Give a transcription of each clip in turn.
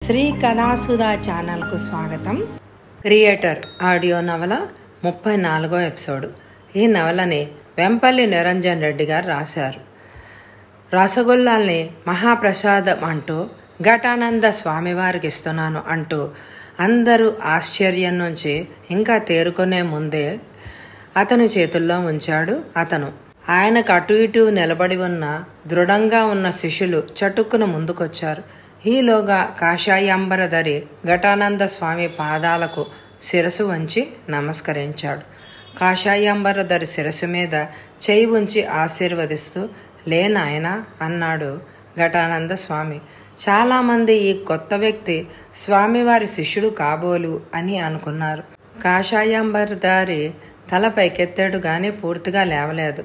శ్రీ కళాసుధా ఛానల్కు స్వాగతం creator audio నవల ముప్పై నాలుగో ఎపిసోడ్ ఈ నవలని వెంపల్లి నిరంజన్ రెడ్డి గారు రాశారు రసగుల్లాల్ని మహాప్రసాదం అంటూ ఘటానంద స్వామివారికి ఇస్తున్నాను అంటూ అందరూ ఆశ్చర్యం నుంచి ఇంకా తేరుకునే ముందే అతని చేతుల్లో ఉంచాడు అతను ఆయనకు అటు ఇటు నిలబడి ఉన్న దృఢంగా ఉన్న శిష్యులు చటుక్కున ముందుకొచ్చారు ఈలోగా కాషాయాంబరధరి ఘటానంద స్వామి పాదాలకు శిరసు వంచి నమస్కరించాడు కాషాయాంబరధరి శిరసు మీద చేయి ఉంచి ఆశీర్వదిస్తూ లే నాయనా అన్నాడు ఘటానంద స్వామి చాలామంది ఈ కొత్త వ్యక్తి స్వామివారి శిష్యుడు కాబోలు అని అనుకున్నారు కాషాయాంబరధారి తల పైకెత్తాడు గాని పూర్తిగా లేవలేదు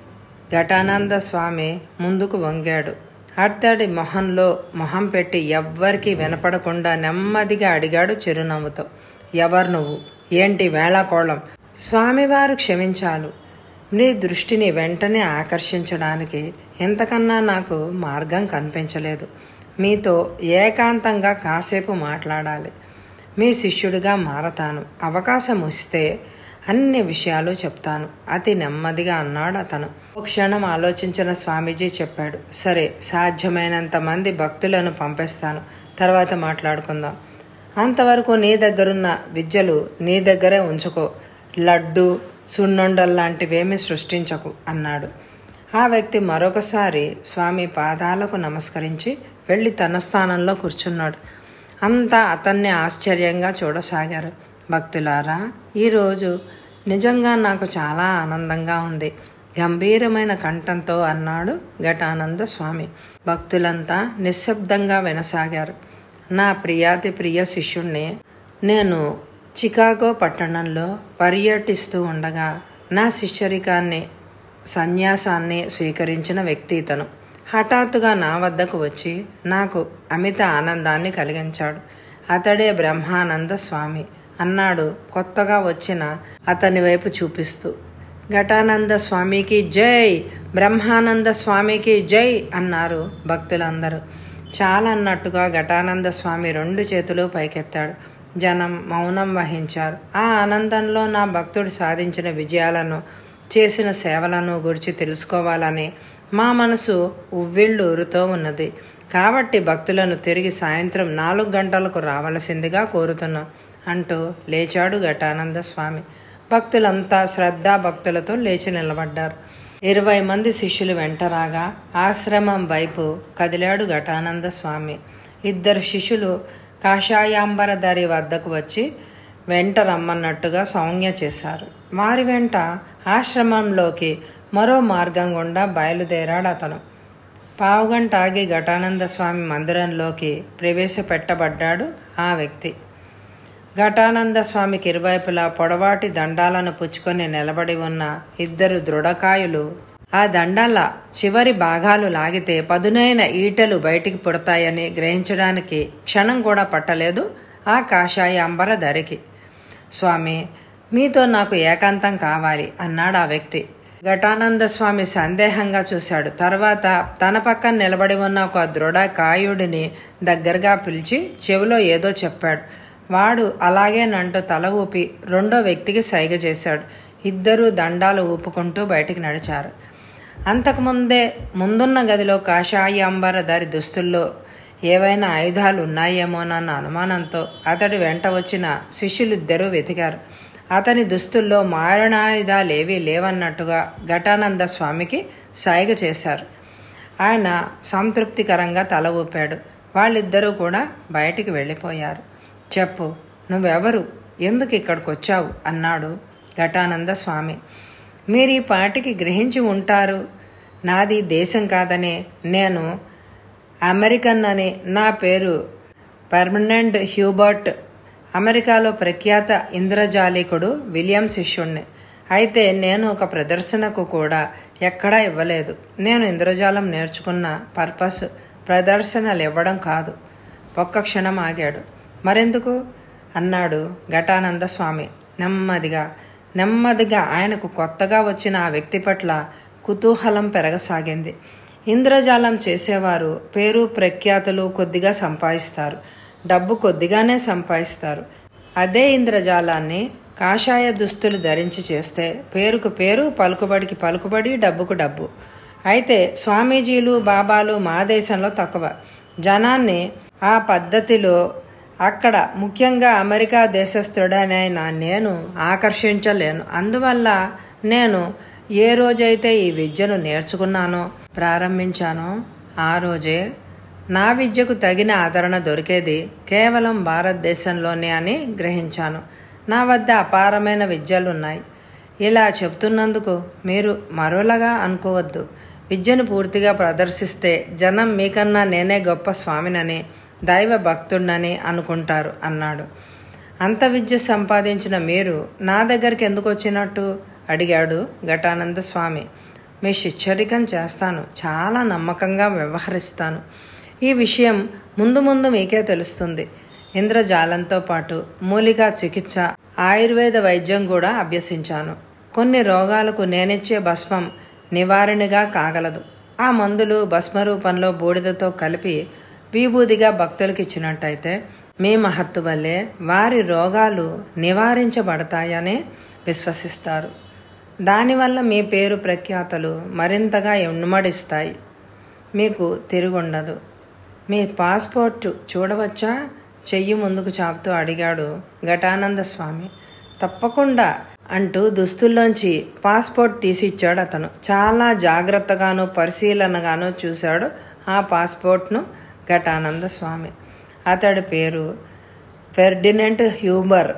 ఘటానంద స్వామి ముందుకు వంగాడు అతడి మొహంలో మొహం పెట్టి ఎవ్వరికీ వినపడకుండా నెమ్మదిగా అడిగాడు చిరునవ్వుతో ఎవరు నువ్వు ఏంటి వేళాకోళం స్వామివారు క్షమించాలు నీ దృష్టిని వెంటనే ఆకర్షించడానికి ఎంతకన్నా నాకు మార్గం కనిపించలేదు మీతో ఏకాంతంగా కాసేపు మాట్లాడాలి మీ శిష్యుడిగా మారతాను అవకాశం వస్తే అన్ని విషయాలు చెప్తాను అతి నెమ్మదిగా అన్నాడు అతను ఒక క్షణం ఆలోచించిన స్వామీజీ చెప్పాడు సరే సాధ్యమైనంత మంది భక్తులను పంపిస్తాను తర్వాత మాట్లాడుకుందాం అంతవరకు నీ దగ్గరున్న విద్యలు నీ దగ్గరే ఉంచుకో లడ్డు సున్నుండల్లాంటివేమీ సృష్టించకు అన్నాడు ఆ వ్యక్తి మరొకసారి స్వామి పాదాలకు నమస్కరించి వెళ్ళి తన స్థానంలో కూర్చున్నాడు అంతా అతన్ని ఆశ్చర్యంగా చూడసాగారు భక్తులారా ఈరోజు నిజంగా నాకు చాలా ఆనందంగా ఉంది గంభీరమైన కంఠంతో అన్నాడు ఘటానంద స్వామి భక్తులంతా నిశ్శబ్దంగా వినసాగారు నా ప్రియాతి ప్రియ శిష్యుణ్ణి నేను చికాగో పట్టణంలో పర్యటిస్తూ ఉండగా నా శిష్యరికాన్ని సన్యాసాన్ని స్వీకరించిన వ్యక్తి ఇతను హఠాత్తుగా నా వద్దకు వచ్చి నాకు అమిత ఆనందాన్ని కలిగించాడు అతడే బ్రహ్మానంద స్వామి అన్నాడు కొత్తగా వచ్చిన అతని వైపు చూపిస్తూ ఘటానంద స్వామికి జై బ్రహ్మానంద స్వామికి జై అన్నారు భక్తులందరూ చాలన్నట్టుగా ఘటానంద స్వామి రెండు చేతులు పైకెత్తాడు జనం మౌనం వహించారు ఆ ఆనందంలో నా భక్తుడు సాధించిన విజయాలను చేసిన సేవలను గురించి తెలుసుకోవాలని మా మనసు ఉవ్విళ్ళూరుతో ఉన్నది కాబట్టి భక్తులను తిరిగి సాయంత్రం నాలుగు గంటలకు రావలసిందిగా కోరుతున్నాం అంటూ లేచాడు ఘటానంద స్వామి భక్తులంతా శ్రద్ధా భక్తులతో లేచి నిలబడ్డారు ఇరవై మంది శిష్యులు వెంటరాగా ఆశ్రమం వైపు కదిలాడు ఘటానంద స్వామి ఇద్దరు శిష్యులు కాషాయాంబరధరి వద్దకు వచ్చి వెంట రమ్మన్నట్టుగా సౌజ్ఞ చేశారు వారి వెంట ఆశ్రమంలోకి మరో మార్గం గుండా బయలుదేరాడు అతను పావుగంట ఆగి ఘటానంద స్వామి మందిరంలోకి ప్రవేశపెట్టబడ్డాడు ఆ వ్యక్తి ఘటానంద స్వామికి ఇరువైపులా పొడవాటి దండాలను పుచ్చుకొని నిలబడి ఉన్న ఇద్దరు దృఢకాయులు ఆ దండాల చివరి భాగాలు లాగితే పదునైన ఈటలు బయటికి పుడతాయని గ్రహించడానికి క్షణం కూడా పట్టలేదు ఆ కాషాయ అంబర ధరికి స్వామి మీతో నాకు ఏకాంతం కావాలి అన్నాడు ఆ వ్యక్తి ఘటానంద స్వామి సందేహంగా చూశాడు తర్వాత తన పక్కన నిలబడి ఉన్న ఒక దృఢ కాయుడిని దగ్గరగా పిలిచి చెవిలో ఏదో చెప్పాడు వాడు అలాగేనంటూ తల ఊపి రెండో వ్యక్తికి సైగ చేశాడు ఇద్దరూ దండాలు ఊపుకుంటూ బయటికి నడిచారు అంతకుముందే ముందున్న గదిలో కాషాయాంబర దారి దుస్తుల్లో ఏవైనా ఆయుధాలు ఉన్నాయేమోనన్న అనుమానంతో అతడి వెంట వచ్చిన శిష్యులిద్దరూ వెతికారు అతని దుస్తుల్లో మారణాయుధాలు ఏవీ లేవన్నట్టుగా ఘటానంద స్వామికి సాయిగ చేశారు ఆయన సంతృప్తికరంగా తల ఊపాడు వాళ్ళిద్దరూ కూడా బయటికి వెళ్ళిపోయారు చెప్పు నువ్వెవరు ఎందుకు ఇక్కడికి వచ్చావు అన్నాడు ఘటానంద స్వామి మీరు ఈ పాటికి గ్రహించి ఉంటారు నాది దేశం కాదని నేను అమెరికన్ అని నా పేరు పర్మనెంట్ హ్యూబర్ట్ అమెరికాలో ప్రఖ్యాత ఇంద్రజాలికుడు విలియం శిష్యుణ్ణి అయితే నేను ఒక ప్రదర్శనకు కూడా ఎక్కడా ఇవ్వలేదు నేను ఇంద్రజాలం నేర్చుకున్న పర్పస్ ప్రదర్శనలు ఇవ్వడం కాదు ఒక్క క్షణం ఆగాడు మరెందుకు అన్నాడు ఘటానంద స్వామి నెమ్మదిగా నెమ్మదిగా ఆయనకు కొత్తగా వచ్చిన ఆ వ్యక్తి పట్ల కుతూహలం పెరగసాగింది ఇంద్రజాలం చేసేవారు పేరు ప్రఖ్యాతులు కొద్దిగా సంపాదిస్తారు డబ్బు కొద్దిగానే సంపాదిస్తారు అదే ఇంద్రజాలాన్ని కాషాయ దుస్తులు ధరించి చేస్తే పేరుకు పేరు పలుకుబడికి పలుకుబడి డబ్బుకు డబ్బు అయితే స్వామీజీలు బాబాలు మా దేశంలో తక్కువ జనాన్ని ఆ పద్ధతిలో అక్కడ ముఖ్యంగా అమెరికా దేశస్థుడనైన నేను ఆకర్షించలేను అందువల్ల నేను ఏ రోజైతే ఈ విద్యను నేర్చుకున్నానో ప్రారంభించానో ఆ రోజే నా విద్యకు తగిన ఆదరణ దొరికేది కేవలం భారతదేశంలోనే అని గ్రహించాను నా వద్ద అపారమైన విద్యలున్నాయి ఇలా చెప్తున్నందుకు మీరు మరోలాగా అనుకోవద్దు విద్యను పూర్తిగా ప్రదర్శిస్తే జనం మీకన్నా నేనే గొప్ప స్వామినని దైవ భక్తుడినని అనుకుంటారు అన్నాడు అంత విద్య సంపాదించిన మీరు నా దగ్గరికి ఎందుకు వచ్చినట్టు అడిగాడు ఘటానంద స్వామి మీ శిష్యరికం చేస్తాను చాలా నమ్మకంగా వ్యవహరిస్తాను ఈ విషయం ముందు ముందు మీకే తెలుస్తుంది ఇంద్రజాలంతో పాటు మూలికా చికిత్స ఆయుర్వేద వైద్యం కూడా అభ్యసించాను కొన్ని రోగాలకు నేనిచ్చే భస్మం నివారణగా కాగలదు ఆ మందులు భస్మ రూపంలో బూడిదతో కలిపి విభూదిగా భక్తులకు ఇచ్చినట్టయితే మీ మహత్తు వల్లే వారి రోగాలు నివారించబడతాయని విశ్వసిస్తారు దానివల్ల మీ పేరు ప్రఖ్యాతలు మరింతగా ఎన్నుమడిస్తాయి మీకు తిరుగుండదు మీ పాస్పోర్ట్ చూడవచ్చా చెయ్యి ముందుకు చాపుతూ అడిగాడు ఘటానంద స్వామి తప్పకుండా అంటూ దుస్తుల్లోంచి పాస్పోర్ట్ తీసి ఇచ్చాడు అతను చాలా జాగ్రత్తగాను పరిశీలనగాను చూశాడు ఆ పాస్పోర్ట్ను ఘటానంద స్వామి అతడి పేరు ఫెర్డినెంట్ హ్యూమర్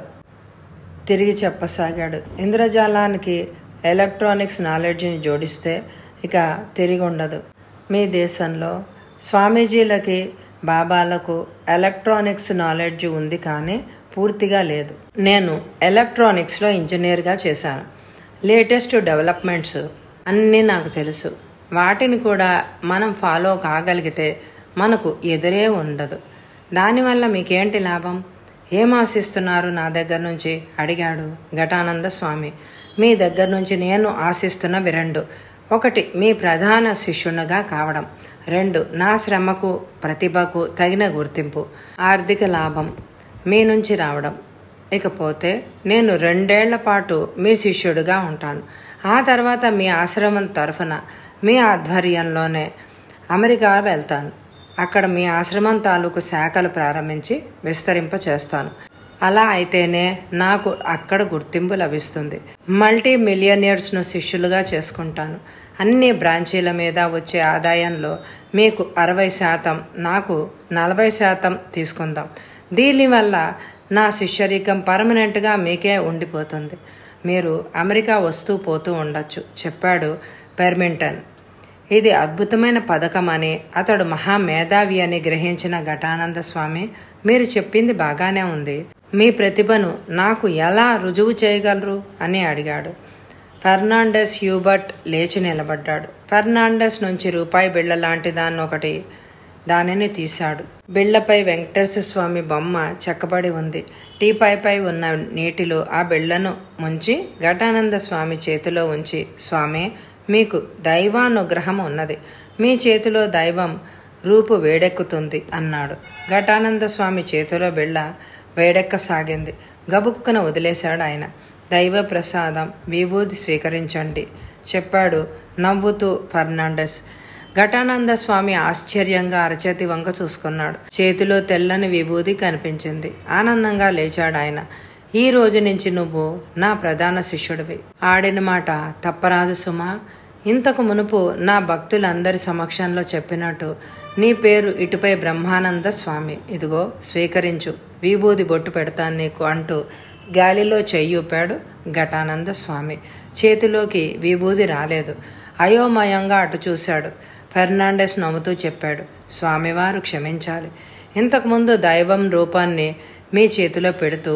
తిరిగి చెప్పసాగాడు ఇంద్రజాలానికి ఎలక్ట్రానిక్స్ నాలెడ్జ్ని జోడిస్తే ఇక తిరిగి ఉండదు మీ దేశంలో స్వామీజీలకి బాబాలకు ఎలక్ట్రానిక్స్ నాలెడ్జ్ ఉంది కానీ పూర్తిగా లేదు నేను ఎలక్ట్రానిక్స్లో ఇంజనీర్గా చేశాను లేటెస్ట్ డెవలప్మెంట్స్ అన్నీ నాకు తెలుసు వాటిని కూడా మనం ఫాలో కాగలిగితే మనకు ఎదురే ఉండదు దానివల్ల మీకేంటి లాభం ఏం ఆశిస్తున్నారు నా దగ్గర నుంచి అడిగాడు ఘటానంద స్వామి మీ దగ్గర నుంచి నేను ఆశిస్తున్నవి రెండు ఒకటి మీ ప్రధాన శిష్యునిగా కావడం రెండు నా శ్రమకు ప్రతిభకు తగిన గుర్తింపు ఆర్థిక లాభం మీ నుంచి రావడం ఇకపోతే నేను రెండేళ్ల పాటు మీ శిష్యుడిగా ఉంటాను ఆ తర్వాత మీ ఆశ్రమం తరఫున మీ ఆధ్వర్యంలోనే అమెరికా వెళ్తాను అక్కడ మీ ఆశ్రమం తాలూకు శాఖలు ప్రారంభించి విస్తరింప చేస్తాను అలా అయితేనే నాకు అక్కడ గుర్తింపు లభిస్తుంది మల్టీ మిలియనియర్స్ను శిష్యులుగా చేసుకుంటాను అన్ని బ్రాంచీల మీద వచ్చే ఆదాయంలో మీకు అరవై శాతం నాకు నలభై శాతం తీసుకుందాం దీనివల్ల నా శిష్యరికం పర్మనెంట్గా మీకే ఉండిపోతుంది మీరు అమెరికా వస్తూ పోతూ ఉండొచ్చు చెప్పాడు పెర్మింటన్ ఇది అద్భుతమైన పథకం అని అతడు మహామేధావి అని గ్రహించిన ఘటానంద స్వామి మీరు చెప్పింది బాగానే ఉంది మీ ప్రతిభను నాకు ఎలా రుజువు చేయగలరు అని అడిగాడు ఫెర్నాండెస్ హ్యూబర్ట్ లేచి నిలబడ్డాడు ఫెర్నాండెస్ నుంచి రూపాయి బిళ్ళ లాంటి దాన్ని ఒకటి దానిని తీశాడు బిళ్ళపై వెంకటేశ్వర స్వామి బొమ్మ చెక్కబడి ఉంది టీపాయ్పై ఉన్న నీటిలో ఆ బిళ్ళను ముంచి ఘటానంద స్వామి చేతిలో ఉంచి స్వామి మీకు దైవానుగ్రహం ఉన్నది మీ చేతిలో దైవం రూపు వేడెక్కుతుంది అన్నాడు ఘటానంద స్వామి చేతిలో బిళ్ళ వేడెక్కసాగింది గబుక్కున వదిలేశాడు ఆయన దైవ ప్రసాదం విభూది స్వీకరించండి చెప్పాడు నవ్వుతూ ఫర్నాండస్ ఘటానంద స్వామి ఆశ్చర్యంగా అరచేతి వంక చూసుకున్నాడు చేతిలో తెల్లని విభూది కనిపించింది ఆనందంగా లేచాడు ఆయన ఈ రోజు నుంచి నువ్వు నా ప్రధాన శిష్యుడివి ఆడిన మాట తప్పరాదు సుమా ఇంతకు మునుపు నా భక్తులందరి సమక్షంలో చెప్పినట్టు నీ పేరు ఇటుపై బ్రహ్మానంద స్వామి ఇదిగో స్వీకరించు విభూది బొట్టు పెడతాను నీకు అంటూ గాలిలో చెయ్యూపాడు ఘటానంద స్వామి చేతిలోకి విభూది రాలేదు అయోమయంగా అటు చూశాడు ఫెర్నాండెస్ నవ్వుతూ చెప్పాడు స్వామివారు క్షమించాలి ఇంతకుముందు దైవం రూపాన్ని మీ చేతిలో పెడుతూ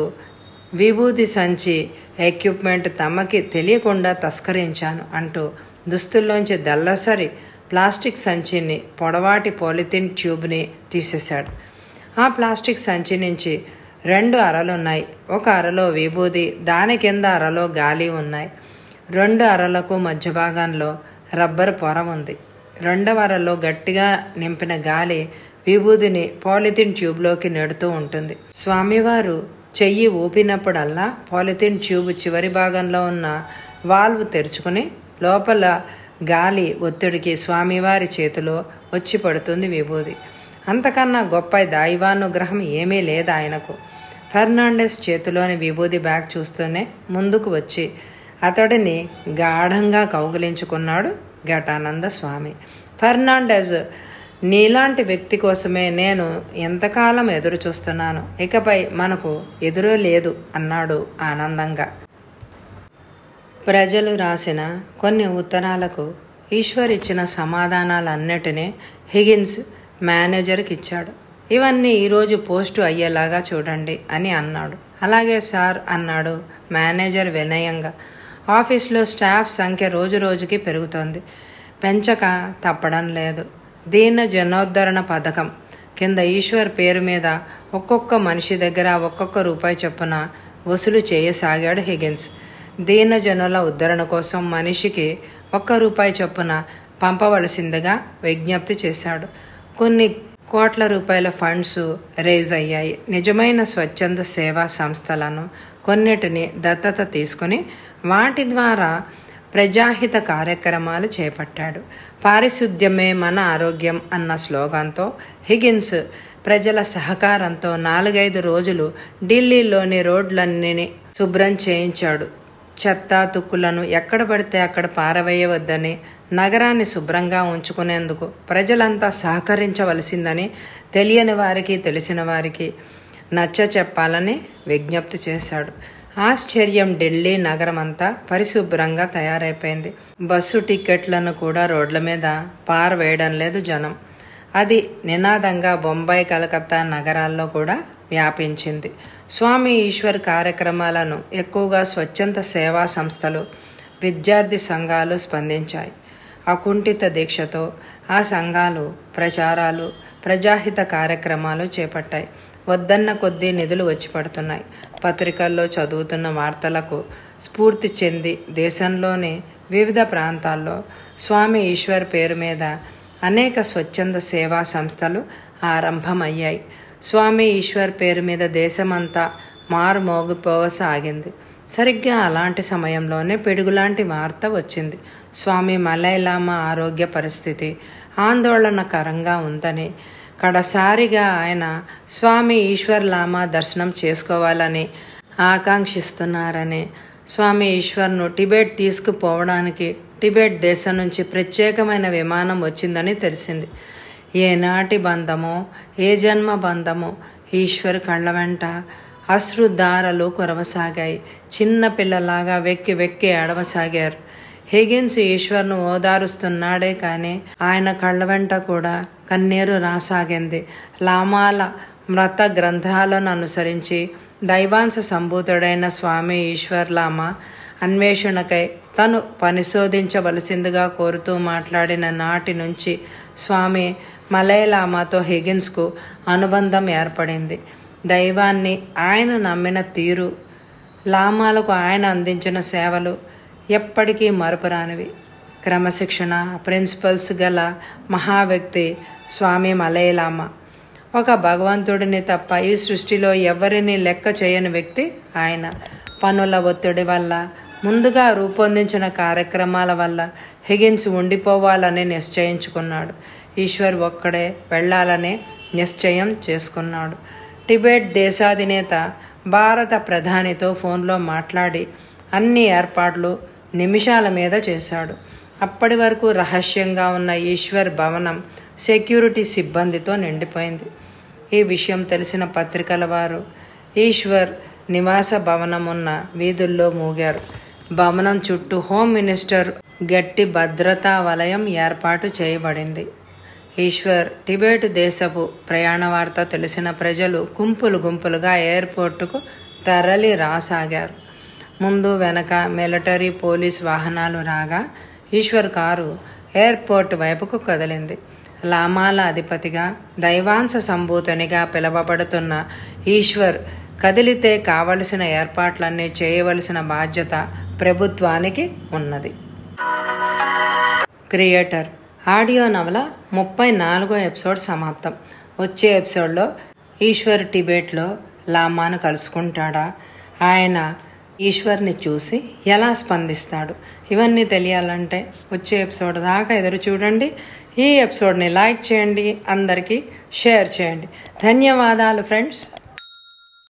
విభూతి సంచి ఎక్విప్మెంట్ తమకి తెలియకుండా తస్కరించాను అంటూ దుస్తుల్లోంచి దల్లసరి ప్లాస్టిక్ సంచిని పొడవాటి పాలిథిన్ ట్యూబ్ని తీసేశాడు ఆ ప్లాస్టిక్ సంచి నుంచి రెండు అరలున్నాయి ఒక అరలో విభూది దాని కింద అరలో గాలి ఉన్నాయి రెండు అరలకు మధ్య భాగంలో రబ్బర్ పొర ఉంది రెండవ అరలో గట్టిగా నింపిన గాలి విభూతిని పాలిథిన్ ట్యూబ్లోకి నెడుతూ ఉంటుంది స్వామివారు చెయ్యి ఊపినప్పుడల్లా పాలిథిన్ ట్యూబ్ చివరి భాగంలో ఉన్న వాల్వ్ తెరుచుకుని లోపల గాలి ఒత్తిడికి స్వామివారి చేతిలో వచ్చి పడుతుంది విభూది అంతకన్నా గొప్ప దైవానుగ్రహం ఏమీ లేదు ఆయనకు ఫెర్నాండెస్ చేతిలోని విభూది బ్యాగ్ చూస్తూనే ముందుకు వచ్చి అతడిని గాఢంగా కౌగిలించుకున్నాడు ఘటానంద స్వామి ఫెర్నాండెజ్ నీలాంటి వ్యక్తి కోసమే నేను ఎంతకాలం ఎదురు చూస్తున్నాను ఇకపై మనకు ఎదురు లేదు అన్నాడు ఆనందంగా ప్రజలు రాసిన కొన్ని ఉత్తరాలకు ఈశ్వర్ ఇచ్చిన సమాధానాలన్నిటినీ హిగిన్స్ మేనేజర్కి ఇచ్చాడు ఇవన్నీ ఈరోజు పోస్టు అయ్యేలాగా చూడండి అని అన్నాడు అలాగే సార్ అన్నాడు మేనేజర్ వినయంగా ఆఫీస్లో స్టాఫ్ సంఖ్య రోజు రోజుకి పెరుగుతోంది పెంచక తప్పడం లేదు దీన జనోద్ధరణ పథకం కింద ఈశ్వర్ పేరు మీద ఒక్కొక్క మనిషి దగ్గర ఒక్కొక్క రూపాయి చొప్పున వసూలు చేయసాగాడు హిగిన్స్ దీన జనుల ఉద్ధరణ కోసం మనిషికి ఒక్క రూపాయి చొప్పున పంపవలసిందిగా విజ్ఞప్తి చేశాడు కొన్ని కోట్ల రూపాయల ఫండ్స్ రేజ్ అయ్యాయి నిజమైన స్వచ్ఛంద సేవా సంస్థలను కొన్నిటిని దత్తత తీసుకుని వాటి ద్వారా ప్రజాహిత కార్యక్రమాలు చేపట్టాడు పారిశుద్ధ్యమే మన ఆరోగ్యం అన్న స్లోగన్తో హిగిన్స్ ప్రజల సహకారంతో నాలుగైదు రోజులు ఢిల్లీలోని రోడ్లన్నీ శుభ్రం చేయించాడు చెత్త తుక్కులను ఎక్కడ పడితే అక్కడ పారవేయవద్దని నగరాన్ని శుభ్రంగా ఉంచుకునేందుకు ప్రజలంతా సహకరించవలసిందని తెలియని వారికి తెలిసిన వారికి నచ్చ చెప్పాలని విజ్ఞప్తి చేశాడు ఆశ్చర్యం ఢిల్లీ నగరం అంతా పరిశుభ్రంగా తయారైపోయింది బస్సు టిక్కెట్లను కూడా రోడ్ల మీద పారవేయడం లేదు జనం అది నినాదంగా బొంబాయి కలకత్తా నగరాల్లో కూడా వ్యాపించింది స్వామి ఈశ్వర్ కార్యక్రమాలను ఎక్కువగా స్వచ్ఛంద సేవా సంస్థలు విద్యార్థి సంఘాలు స్పందించాయి అకుంఠిత దీక్షతో ఆ సంఘాలు ప్రచారాలు ప్రజాహిత కార్యక్రమాలు చేపట్టాయి వద్దన్న కొద్దీ నిధులు వచ్చి పడుతున్నాయి పత్రికల్లో చదువుతున్న వార్తలకు స్ఫూర్తి చెంది దేశంలోని వివిధ ప్రాంతాల్లో స్వామి ఈశ్వర్ పేరు మీద అనేక స్వచ్ఛంద సేవా సంస్థలు ఆరంభమయ్యాయి స్వామి ఈశ్వర్ పేరు మీద దేశమంతా మారుమోగిపోసాగింది సరిగ్గా అలాంటి సమయంలోనే పిడుగులాంటి వార్త వచ్చింది స్వామి మలైలామా ఆరోగ్య పరిస్థితి ఆందోళనకరంగా ఉందని కడసారిగా ఆయన స్వామి ఈశ్వర్ లామా దర్శనం చేసుకోవాలని ఆకాంక్షిస్తున్నారని స్వామి ఈశ్వర్ను టిబెట్ తీసుకుపోవడానికి టిబెట్ దేశం నుంచి ప్రత్యేకమైన విమానం వచ్చిందని తెలిసింది ఏనాటి బంధమో ఏ జన్మ బంధమో ఈశ్వర్ కళ్ళ వెంట అశ్రుధారలు కురవసాగాయి చిన్న పిల్లలాగా వెక్కి వెక్కి ఏడవసాగారు హిగిన్స్ ఈశ్వర్ను ఓదారుస్తున్నాడే కానీ ఆయన కళ్ళ వెంట కూడా కన్నీరు రాసాగింది లామాల మృత గ్రంథాలను అనుసరించి దైవాంశ సంభూతుడైన స్వామి ఈశ్వర్ లామా అన్వేషణకై తను పరిశోధించవలసిందిగా కోరుతూ మాట్లాడిన నాటి నుంచి స్వామి మలయలామాతో హిగిన్స్కు అనుబంధం ఏర్పడింది దైవాన్ని ఆయన నమ్మిన తీరు లామాలకు ఆయన అందించిన సేవలు ఎప్పటికీ మరపురానివి క్రమశిక్షణ ప్రిన్సిపల్స్ గల మహావ్యక్తి స్వామి మలయలామ ఒక భగవంతుడిని తప్ప ఈ సృష్టిలో ఎవరిని లెక్క చేయని వ్యక్తి ఆయన పనుల ఒత్తిడి వల్ల ముందుగా రూపొందించిన కార్యక్రమాల వల్ల హిగిన్స్ ఉండిపోవాలని నిశ్చయించుకున్నాడు ఈశ్వర్ ఒక్కడే వెళ్ళాలని నిశ్చయం చేసుకున్నాడు టిబెట్ దేశాధినేత భారత ప్రధానితో ఫోన్లో మాట్లాడి అన్ని ఏర్పాట్లు నిమిషాల మీద చేశాడు అప్పటి వరకు రహస్యంగా ఉన్న ఈశ్వర్ భవనం సెక్యూరిటీ సిబ్బందితో నిండిపోయింది ఈ విషయం తెలిసిన పత్రికల వారు ఈశ్వర్ నివాస భవనం ఉన్న వీధుల్లో మూగారు భవనం చుట్టూ హోమ్ మినిస్టర్ గట్టి భద్రతా వలయం ఏర్పాటు చేయబడింది ఈశ్వర్ టిబెట్ దేశపు ప్రయాణ వార్త తెలిసిన ప్రజలు గుంపులు గుంపులుగా ఎయిర్పోర్టుకు తరలి రాసాగారు ముందు వెనక మిలిటరీ పోలీస్ వాహనాలు రాగా ఈశ్వర్ కారు ఎయిర్పోర్ట్ వైపుకు కదిలింది లామాల అధిపతిగా దైవాంశ సంభూతునిగా పిలువబడుతున్న ఈశ్వర్ కదిలితే కావలసిన ఏర్పాట్లన్నీ చేయవలసిన బాధ్యత ప్రభుత్వానికి ఉన్నది క్రియేటర్ ఆడియో నవల ముప్పై నాలుగో ఎపిసోడ్ సమాప్తం వచ్చే ఎపిసోడ్లో ఈశ్వర్ టిబెట్లో లామాను కలుసుకుంటాడా ఆయన ఈశ్వర్ని చూసి ఎలా స్పందిస్తాడు ఇవన్నీ తెలియాలంటే వచ్చే ఎపిసోడ్ దాకా ఎదురు చూడండి ఈ ఎపిసోడ్ని లైక్ చేయండి అందరికీ షేర్ చేయండి ధన్యవాదాలు ఫ్రెండ్స్